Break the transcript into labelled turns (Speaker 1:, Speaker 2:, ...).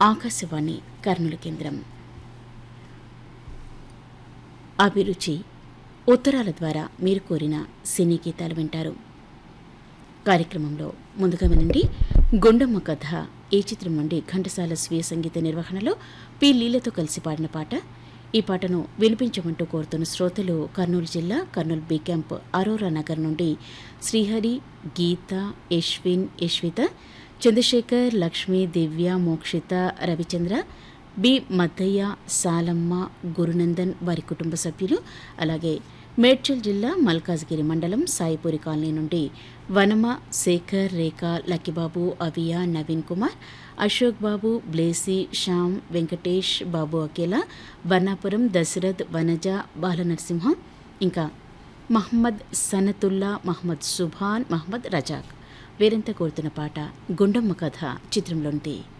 Speaker 1: ఆకాశవాణి కర్నూలు కేంద్రం అభిరుచి ఉత్తరాల ద్వారా మీరు కోరిన సినీ గీతాలు వింటారు కార్యక్రమంలో ముందుగా వినండి గుండమ్మ కథ ఈ చిత్రం నుండి ఘంటసాల స్వీయ సంగీత నిర్వహణలో పి లీలతో కలిసి పాడిన పాట ఈ పాటను వినిపించమంటూ కోరుతున్న శ్రోతలు కర్నూలు జిల్లా కర్నూలు బి క్యాంప్ అరోరా నగర్ నుండి శ్రీహరి గీత యశ్విన్ యశ్విత చంద్రశేఖర్ లక్ష్మి దివ్య మోక్షిత రవిచంద్ర బి మద్దయ్య సాలమ్మ గురునందన్ వారి కుటుంబ సభ్యులు అలాగే మేడ్చల్ జిల్లా మల్కాజ్గిరి మండలం సాయిపూరి కాలనీ నుండి వనమ శేఖర్ రేఖ లక్కిబాబు అవియా నవీన్ కుమార్ అశోక్ బాబు బ్లేసి శ్యామ్ వెంకటేష్ బాబు అకేలా బన్నాపురం దశరథ్ వనజ బాలనరసింహ ఇంకా మహమ్మద్ సనతుల్లా మహమ్మద్ సుభాన్ మహమ్మద్ రజాక్ వీరంతా కోరుతున్న పాట గుండమ్మ కథ చిత్రంలోనిది